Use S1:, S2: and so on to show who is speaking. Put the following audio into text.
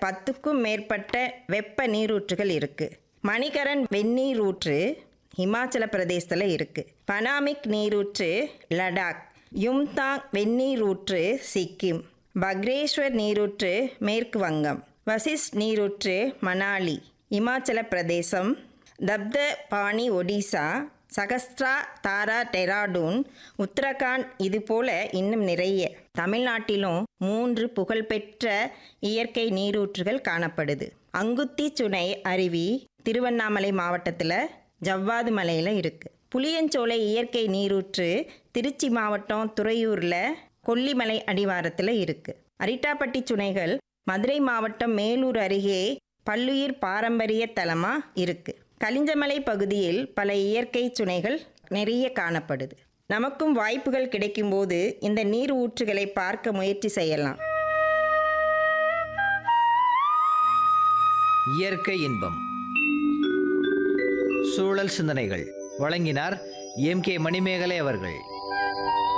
S1: பத்துக்கும் மேற்பட்ட வெப்ப நீரூற்றுகள் இருக்கு மணிகரன் வெந்நீரூற்று இமாச்சல பிரதேசத்தில் இருக்கு பனாமிக் நீரூற்று லடாக் யும்தாங் வெந்நீரூற்று சிக்கிம் பக்ரேஸ்வர் நீரூற்று மேற்கு வங்கம் வசிஷ்ட் நீரூற்று மணாலி இமாச்சல பிரதேசம் தப்த பாணி ஒடிசா சகஸ்ட்ரா தாரா டெராடூன் உத்தரகாண்ட் இது போல இன்னும் நிறைய தமிழ்நாட்டிலும் மூன்று புகழ்பெற்ற இயற்கை நீரூற்றுகள் காணப்படுது அங்குத்தி சுனை அருவி திருவண்ணாமலை மாவட்டத்தில் ஜவ்வாது மலையில் இருக்கு புளியஞ்சோலை இயற்கை நீரூற்று திருச்சி மாவட்டம் துறையூரில் கொல்லிமலை அடிவாரத்தில் இருக்கு அரிட்டாப்பட்டி சுனைகள் மதுரை மாவட்டம் மேலூர் அருகே பல்லுயிர் பாரம்பரிய தலமா இருக்கு கலிஞ்சமலை பகுதியில் பல இயற்கை சுனைகள் நிறைய காணப்படுது நமக்கும் வாய்ப்புகள் கிடைக்கும்போது இந்த நீர் ஊற்றுகளை பார்க்க முயற்சி செய்யலாம்
S2: இயற்கை இன்பம் சூழல் சிந்தனைகள் வழங்கினார் எம் கே மணிமேகலை அவர்கள்